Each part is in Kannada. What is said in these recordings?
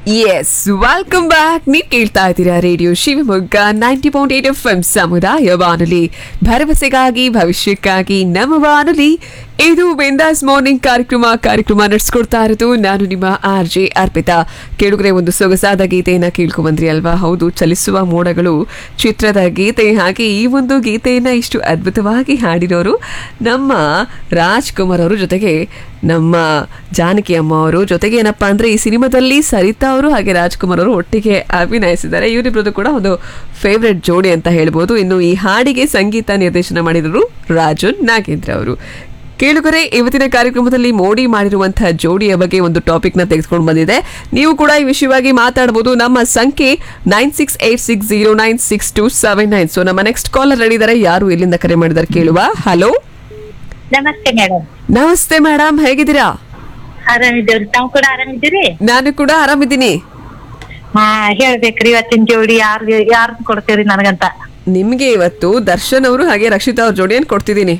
ಎಸ್ ವೆಲ್ಕಮ್ ಬ್ಯಾಕ್ ನೀವು ಕೇಳ್ತಾ ಇದ್ದೀರಾ radio Shivamogga ninety point eight F M ಸಮುದಾಯ ಬಾನುಲಿ ಭರವಸೆಗಾಗಿ ಭವಿಷ್ಯಕ್ಕಾಗಿ ನಮ್ಮ ಬಾನುಲಿ ಇದು ಬೆಂದಾಸ್ ಮಾರ್ನಿಂಗ್ ಕಾರ್ಯಕ್ರಮ ಕಾರ್ಯಕ್ರಮ ನಡೆಸ್ಕೊಡ್ತಾ ಇರೋದು ನಾನು ನಿಮ್ಮ ಆರ್ ಜೆ ಅರ್ಪಿತಾ ಕೇಳುಗರೆ ಒಂದು ಸೊಗಸಾದ ಗೀತೆಯನ್ನ ಕೇಳ್ಕೊಂಬಂದ್ರಿ ಅಲ್ವಾ ಹೌದು ಚಲಿಸುವ ಮೋಡಗಳು ಚಿತ್ರದ ಗೀತೆ ಹಾಗೆ ಈ ಒಂದು ಗೀತೆಯನ್ನ ಇಷ್ಟು ಅದ್ಭುತವಾಗಿ ಹಾಡಿರೋರು ನಮ್ಮ ರಾಜ್ಕುಮಾರ್ ಅವರು ಜೊತೆಗೆ ನಮ್ಮ ಜಾನಕಿ ಅಮ್ಮ ಅವರು ಜೊತೆಗೆ ಏನಪ್ಪಾ ಅಂದ್ರೆ ಈ ಸಿನಿಮಾದಲ್ಲಿ ಸರಿತಾ ಅವರು ಹಾಗೆ ರಾಜ್ಕುಮಾರ್ ಅವರು ಒಟ್ಟಿಗೆ ಅಭಿನಯಿಸಿದ್ದಾರೆ ಇವರಿಬ್ಬರದು ಕೂಡ ಒಂದು ಫೇವ್ರೆಟ್ ಜೋಡಿ ಅಂತ ಹೇಳ್ಬೋದು ಇನ್ನು ಈ ಹಾಡಿಗೆ ಸಂಗೀತ ನಿರ್ದೇಶನ ಮಾಡಿದರು ರಾಜು ನಾಗೇಂದ್ರ ಅವರು ಕೇಳುಗರೆ ಇವತ್ತಿನ ಕಾರ್ಯಕ್ರಮದಲ್ಲಿ ಮೋಡಿ ಮಾಡಿರುವಂತಹ ಜೋಡಿಯ ಬಗ್ಗೆ ಒಂದು ಟಾಪಿಕ್ ನ ತೆಗೆದುಕೊಂಡು ಬಂದಿದೆ ನೀವು ಕೂಡ ಈ ವಿಷಯವಾಗಿ ಮಾತಾಡಬಹುದು ನಮ್ಮ ಸಂಖ್ಯೆ nine six eight six zero nine six two seven nine so ನಮ್ಮ ನೆಕ್ಸ್ಟ್ ಕಾಲರ್ ಇದ್ದಾರೆ ಯಾರು ಎಲ್ಲಿಂದ ಕರೆ ಮಾಡಿದ್ದಾರೆ ಕೇಳುವ ಹಲೋ ನಮಸ್ತೆ ಮೇಡಮ್ ನಮಸ್ತೆ ಮೇಡಮ್ ಹೇಗಿದ್ದೀರಾ ಆರಾಮಿದ್ದೇವ್ರಿ ತಾವು ಕೂಡ ಆರಾಮಿದ್ದೀರಿ ನಾನು ಕೂಡ ಆರಾಮಿದ್ದೀನಿ ಹಾ ಹೇಳ್ಬೇಕ್ರಿ ಇವತ್ತಿನ ಜೋಡಿ ಯಾರ್ಗೆ ಯಾರ್ದು ಕೊಡ್ತೀರಿ ನನಗಂತ ನಿಮ್ಗೆ ಇವತ್ತು ದರ್ಶನ್ ಅವರು ಹಾಗೆ ರಕ್ಷಿತಾ ಅವ್ರ ಜೋಡಿಯನ್ನು ಕೊಡ್ತಿದ್ದೀನಿ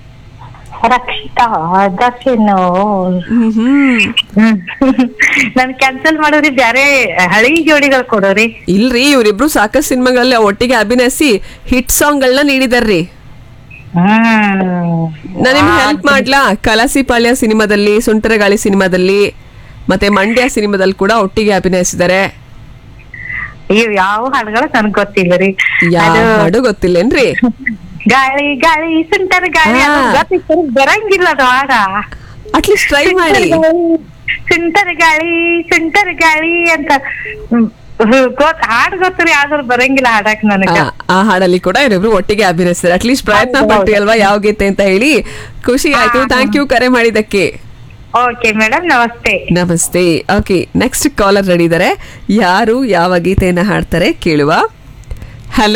ರಕ್ಷಿತಾ ದರ್ಶನ್ ಹ್ಮ್ ಹ್ಮ್ ಹ್ಮ್ ನನ್ ಕ್ಯಾನ್ಸಲ್ ಮಾಡೋರಿ ಬ್ಯಾರೆ ಹಳಿ ಜೋಡಿಗಳು ಕೊಡೋರಿ ಇಲ್ರಿ ಇವರಿಬ್ರು ಸಾಕಷ್ಟು ಸಿನಿಮಾಗಳಲ್ಲಿ ಒಟ್ಟಿಗೆ ಅಭಿನಯಿಸಿ ಹಿಟ್ ಸಾಂಗ್ ಗಳನ್ನ ನೀಡಿದಾರ್ರಿ ಹ್ಮ್ ನಾನು ನಿಮ್ಗೆ ಹೆಲ್ಪ್ ಮಾಡ್ಲಾ ಕಲಾಸಿ ಪಾಳ್ಯ ಸಿನಿಮಾದಲ್ಲಿ ಸುಂಟರಗಾಳಿ ಸಿನಿಮಾದಲ್ಲಿ ಮತ್ತೆ ಮಂಡ್ಯ ಸಿನಿಮಾದಲ್ಲಿ ಕೂಡ ಒಟ್ಟಿಗೆ ಅಭಿನಯಿಸಿದ್ದಾರೆ ಇವ್ ಯಾವ ಹಾಡುಗಳು ನನ್ಗ್ ಗೊತ್ತಿಲ್ಲ ರೀ ಯಾವ ಅದು ಹಾಡು ಗೊತ್ತಿಲ್ಲೇನ್ರಿ ಗಾಳಿ ಗಾಳಿ ಸುಂಟರ್ ಗಾಳಿ ಹಾ. ಅದು ಗೊತ್ತಿತ್ತು, ಬರಂಗಿಲ್ಲ ಅದು ಹಾಡ ಅಟ್ಲೀಸ್ಟ್ ಟ್ರೈ ಮಾಡಿ ಸುಂಟರ್ ಗಾಳಿ ಸುಂಟರ್ ಗಾಳಿ ಅಂತ ಹ್ಮ್, ಹ್ಮ್, ಗೊತ್ ಹಾಡ್ ಗೊತ್ತರಿ ಆದ್ರೂ ಬರಂಗಿಲ್ಲ ಹಾಡಕ್ ನನಗ ಆ, ಆ ಹಾಡಲ್ಲಿ ಕೂಡ ಇವರಿಬ್ರು ಒಟ್ಟಿಗೆ ಅಭಿನಯಿಸಿದ್ದಾರೆ ಅಟ್ಲೀಸ್ಟ್ ಪ್ರಯತ್ನ ಹೌದು, ಪಟ್ರಿ ಅಲ್ವಾ ಯಾವ ಗೀತೆ ಅಂತ ಹೇಳಿ ಖುಷಿ ಆಯ್ತು ಹಾ, ಥ್ಯಾಂಕ್ ಯು ಕರೆ ಮಾಡಿದ್ದಕ್ಕೆ ಓಕೆ ಮೇಡಮ್ ನಮಸ್ತೆ ನಮಸ್ತೆ ಓಕೆ ನೆಕ್ಸ್ಟ್ ಕಾಲರ್ ರೆಡಿ ಇದ್ದಾರೆ ಯಾರು ಯಾವ ಗೀತೆಯನ್ನ ಹಾಡ್ತಾರೆ ಕೇಳುವ ಹಲೋ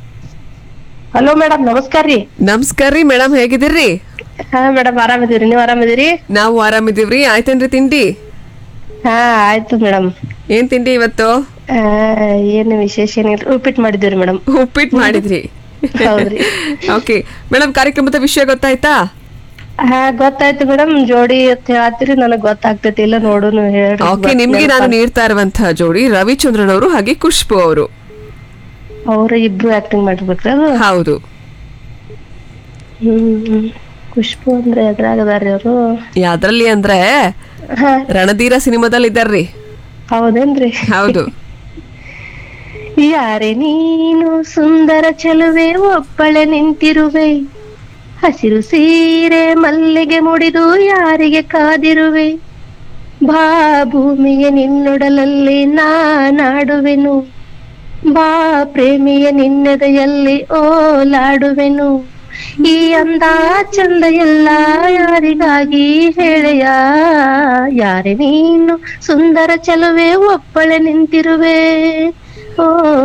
ಹಲೋ ಮೇಡಮ್ ನಮಸ್ಕಾರ ರೀ ನಮಸ್ಕಾರ ರೀ ಮೇಡಮ್ ಹೇಗಿದ್ದೀರಿ ಹಾ ಮೇಡಮ್ ಆರಾಮಿದ್ದೀರಿ ನೀವ್ ಆರಾಮಿದ್ದೀರಿ ನಾವು ಆರಾಮಿದೀವ್ರಿ ಆಯ್ತೇನ್ರಿ ತಿಂಡಿ ಹಾ ಆಯ್ತು ಮೇಡಮ್ ಏನ್ ತಿಂಡಿ ಇವತ್ತು ಏನು ವಿಶೇಷ ಏನಿಲ್ಲ ಉಪ್ಪಿಟ್ಟು ಮಾಡಿದ್ದೀರಿ ಮೇಡಮ್ ಉಪ್ಪಿಟ್ಟು ಮಾಡಿದ್ರಿ ಹೌದ್ರಿ. ಓಕೆ ಮೇಡಮ್ ಕಾರ್ಯಕ್ರಮದ ವಿಷಯ ಗೊತ್ತಾಯ್ತಾ ಹಾ ಗೊತ್ತಾಯ್ತು ಮೇಡಮ್ ಜೋಡಿ ಅಂತ ಹೇಳತ್ತೀರಿ ನನಗ್ ಗೊತ್ತಾಗ್ತೈತಿ ಇಲ್ಲ ನೋಡುನು ಹೇಳ್ರಿ ಓಕೆ ನಿಮ್ಗೆ ನಾನು ನೀಡ್ತಾ ಇರುವಂತಹ ಜೋಡಿ ರವಿಚಂದ್ರನ್ ಅವರು ಹಾಗೆ ಖುಷ್ಬು ಅವರು ಅವ್ರ ಇಬ್ರು ಆಕ್ಟಿಂಗ್ ಮಾಡಿರ್ಬೇಕ್ರಿ ಅದು ಹೌದು ಹ್ಮ್ ಖುಷ್ಬು ಅಂದ್ರೆ ಎದ್ರಾಗದಾರಿ ಅವರು ಯಾವ್ದ್ರಲ್ಲಿ ಅಂದ್ರೆ ಹಾ ರಣಧೀರ ಸಿನಿಮಾದಲ್ಲಿ ಇದ್ದಾರ್ರಿ ಹೌದೇನ್ರಿ ಹೌದು ಯಾರೇ ನೀನು ಸುಂದರ ಚೆಲುವೆ ಒಬ್ಬಳೆ ನಿಂತಿರುವೆ ಹಸಿರು ಸೀರೆ ಮಲ್ಲಿಗೆ ಮುಡಿದು ಯಾರಿಗೆ ಕಾದಿರುವೆ ಬಾ ಭೂಮಿಗೆ ನಿನ್ನೊಡಲಲ್ಲಿ ನಾನಾಡುವೆನು ಬಾ ಪ್ರೇಮಿಯ ನಿನ್ನೆದೆಯಲ್ಲಿ ಓಲಾಡುವೆನು ಈ ಅಂದ ಚಂದ ಎಲ್ಲ ಯಾರಿಗಾಗಿ ಹೇಳೆಯ ಯಾರೇ ನೀನು ಸುಂದರ ಚೆಲುವೆ ಒಬ್ಬಳೆ ನಿಂತಿರುವೆ oh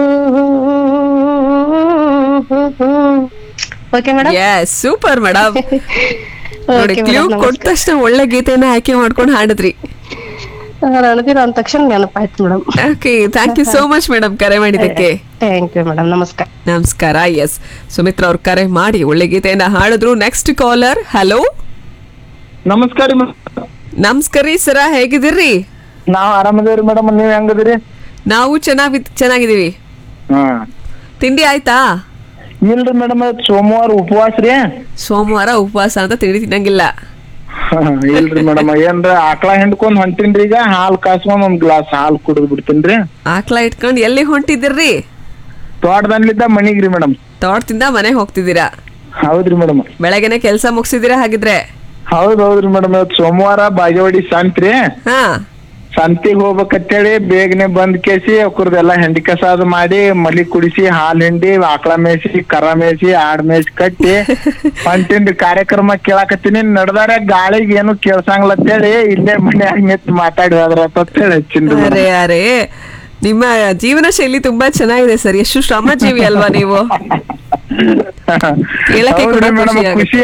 okay madam yes super madam ನೋಡಿ ಕ್ಲೂ ಕೊಟ್ಟ ತಕ್ಷಣ ಒಳ್ಳೆ ಗೀತೆನ ಆಯ್ಕೆ ಮಾಡ್ಕೊಂಡು ಹಾಡಿದ್ರಿ ರಣಧೀರ್ ಅಂದ ತಕ್ಷಣ ನೆನಪಾಯ್ತು madam okay thank you so much madam ಕರೆ ಮಾಡಿದ್ದಕ್ಕೆ ಥ್ಯಾಂಕ್ ಯು ಮೇಡಮ್ ನಮಸ್ಕಾರ ನಮಸ್ಕಾರ ಎಸ್ ಸುಮಿತ್ರ ಅವ್ರು ಕರೆ ಮಾಡಿ ಒಳ್ಳೆ ಗೀತೆಯನ್ನ ಹಾಡಿದ್ರು ನೆಕ್ಸ್ಟ್ ಕಾಲರ್ ಹಲೋ ನಮಸ್ಕಾರ ರೀ ನಮಸ್ಕಾರ ರೀ ಸರ ಹೇಗಿದ್ದೀರಿ ನಾವ್ ಆರಾಮದೇವ್ರಿ ಮೇಡಮ್ ನೀವ್ ಹೆಂಗದಿರಿ ನಾವು ಚೆನ್ನಾಗಿ ಚೆನ್ನಾಗಿದ್ದೀವಿ ಹಾ ತಿಂಡಿ ಆಯ್ತಾ ಇಲ್ರಿ ಮೇಡಮ್ ಸೋಮವಾರ ಉಪವಾಸ ರೀ ಸೋಮವಾರ ಉಪವಾಸ ಅಂತ ತಿಂಡಿ ತಿನ್ನಂಗಿಲ್ಲ ಇಲ್ರಿ ಮೇಡಮ್ ಏನ್ರ ಆಕಳ ಹಿಂಡ್ಕೊಂಡ್ ಹೊಂಟಿನ್ರಿ ಈಗ ಹಾಲ್ ಕಾಸ್ಕೊಂಡ್ ಒಂದ್ ಗ್ಲಾಸ್ ಹಾಲ್ ಕುಡಿದ್ ಬಿಡ್ತೀನ್ರಿ ಆಕಳ ಇಟ್ಕೊಂಡು ಎಲ್ಲಿ ಹೊಂಟಿದ್ದೀರಿ ತೋಟದಲ್ಲಿದ್ದ ಮನಿಗ್ರಿ ಮೇಡಮ್ ತೋಟದಿಂದ ಮನೆಗೆ ಹೋಗ್ತಿದ್ದೀರಾ ಹೌದ್ರಿ ಮೇಡಮ್ ಬೆಳಗ್ಗೆನೆ ಕೆಲಸ ಮುಗಿಸಿದ್ದೀರಾ ಹಾಗಿದ್ರೆ ಹೌದ್ ಹೌದ್ರಿ ಮೇಡಮ್ ಇವತ್ ಸೋಮವಾರ ಬಾಗೇವಾಡಿ ಸಂತ್ರಿ ಹಾ ಸಂತಿಗ್ ಹೋಗ್ಬೇಕಂತೇಳಿ ಬೇಗನೆ ಬಂದ್ ಕೇಸಿ ಅವ್ರದ್ದೆಲ್ಲ ಹೆಂಡಿ ಕಸ ಅದು ಮಾಡಿ ಮಲಿ ಕುಡಿಸಿ ಹಾಲ್ ಹಿಂಡಿ ಆಕಳ ಮೇಸಿ ಕರ ಮೇಸಿ ಆಡ್ ಮೇಸಿ ಕಟ್ಟಿ ಹೊಂಟಿನ್ರಿ ಕಾರ್ಯಕ್ರಮ ಕೇಳಾಕತ್ತೀನಿ ನಡ್ದಾರ ಗಾಳಿಗೆ ಏನು ಕೇಳ್ಸಂಗಿಲ್ಲ ಅಂತೇಳಿ ಇಲ್ಲೇ ಮನ್ಯಾಗ ನಿಂತ್ ಮಾತಾಡಿ ಹೋದ್ರ ಅಂತ ಹೇಳಿ ಹಚ್ಚಿನ್ರಿ madam. ಅರೆ ಅರೆ ನಿಮ್ಮ ಜೀವನ ಶೈಲಿ ತುಂಬಾ ಚೆನ್ನಾಗಿದೆ ಸರ್ ಎಷ್ಟು ಶ್ರಮ ಜೀವಿ ಅಲ್ವಾ ನೀವು ಕೇಳಕ್ಕೆ ಕೂಡ ಹೌದ್ರಿ madam, ಖುಷಿ ಆಗುತ್ತೆ. ಖುಷಿ